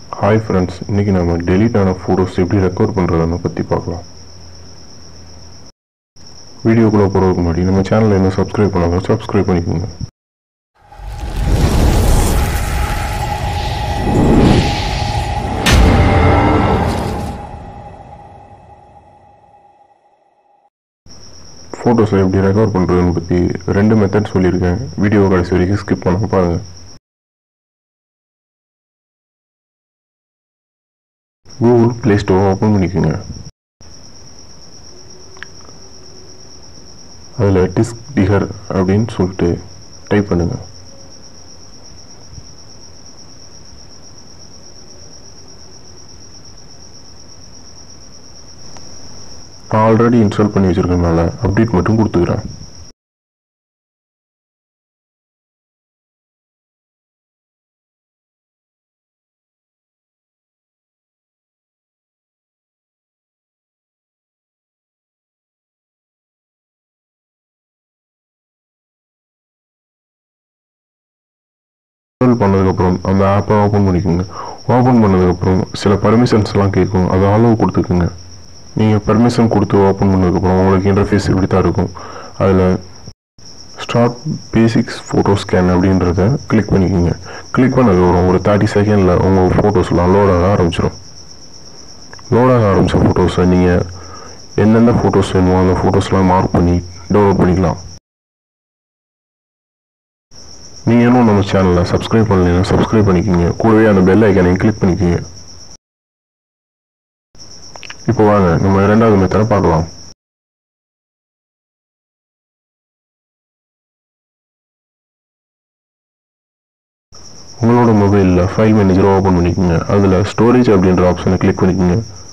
hi friends இன்றைக்கி நம்ம delete ஆன ஃபோட்டோஸ் எப்படி ரெக்கவர் பண்ணுறதுன்னு பற்றி பார்க்கலாம் வீடியோக்குள்ளே போகிறதுக்கு முன்னாடி நம்ம சேனலை இன்னும் சப்ஸ்கிரைப் பண்ணாங்க சப்ஸ்கிரைப் பண்ணிக்கோங்க ஃபோட்டோஸை எப்படி ரெக்கவர் பண்ணுறதுன்னு பற்றி ரெண்டு மெத்தட் சொல்லியிருக்கேன் வீடியோ கடைசி வரைக்கும் ஸ்கிப் பண்ணாமல் பாருங்கள் கூகுள் ப்ளே ஸ்டோர் ஓப்பன் பண்ணிக்கோங்க அதில் டிஸ்க் டிகர் அப்படின்னு சொல்லிட்டு டைப் பண்ணுங்க நான் ஆல்ரெடி இன்ஸ்டால் பண்ணி வச்சுருக்கனால அப்டேட் மட்டும் கொடுத்துக்கிறேன் இன்ஸ்டால் பண்ணதுக்கப்புறம் அந்த ஆப்பை ஓப்பன் பண்ணிக்கோங்க ஓப்பன் பண்ணதுக்கப்புறம் சில பர்மிஷன்ஸ்லாம் கேட்கும் அதை அலோவ் கொடுத்துக்குங்க நீங்கள் பர்மிஷன் கொடுத்து ஓப்பன் பண்ணதுக்கப்புறம் உங்களுக்கு இன்டர்ஃபேஸ் இப்படி தான் இருக்கும் அதில் ஸ்டார்ட் பேசிக்ஸ் ஃபோட்டோ ஸ்கேன் அப்படின்றத கிளிக் பண்ணிக்கோங்க கிளிக் பண்ணதுக்கப்புறம் ஒரு தேர்ட்டி செகண்டில் உங்கள் ஃபோட்டோஸ்லாம் லோட் ஆக ஆரம்பிச்சிடும் லோட் ஆக ஆரம்பித்த ஃபோட்டோஸை நீங்கள் எந்தெந்த ஃபோட்டோஸ் வேணுமோ அந்த ஃபோட்டோஸ்லாம் மார்க் பண்ணி டவுன்லோட் பண்ணிக்கலாம் நீங்கள் இன்னும் நம்ம சேனலை சப்ஸ்கிரைப் பண்ணலைன்னா சப்ஸ்கிரைப் பண்ணிக்கோங்க கூடவே அந்த பெல் ஐக்கானையும் கிளிக் பண்ணிக்கோங்க இப்போ வாங்க நம்ம ரெண்டாவது மெத்தடை பார்க்கலாம் உங்களோட மொபைலில் ஃபைல் மேனேஜரை ஓப்பன் பண்ணிக்கோங்க அதில் ஸ்டோரேஜ் அப்படின்ற ஆப்ஷனை கிளிக் பண்ணிக்கோங்க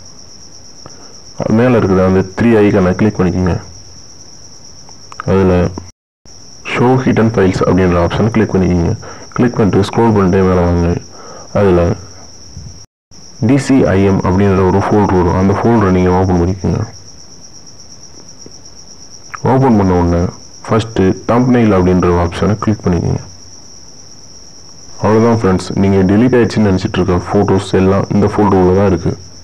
மேலே இருக்கிற அந்த த்ரீ ஐக்கானை கிளிக் பண்ணிக்கோங்க அதில் ஷோ ஹிடன் ஃபைல்ஸ் அப்படின்ற ஆப்ஷனை கிளிக் பண்ணிக்கிங்க கிளிக் பண்ணிட்டு ஸ்க்ரோல் பண்ணிட்டே மேலே வாங்க அதில் டிசிஐஎம் அப்படின்ற ஒரு ஃபோல்டர் வரும் அந்த ஃபோல்டரை நீங்கள் ஓப்பன் பண்ணிக்கோங்க ஓப்பன் பண்ண உடனே ஃபஸ்ட்டு தம்ப்நெயில் அப்படின்ற ஆப்ஷனை கிளிக் பண்ணிக்கோங்க அவ்வளோதான் ஃப்ரெண்ட்ஸ் நீங்கள் டெலீட் ஆயிடுச்சுன்னு நினச்சிட்டு இருக்க ஃபோட்டோஸ் எல்லாம் இந்த ஃபோல்டரில் தான் இருக்குது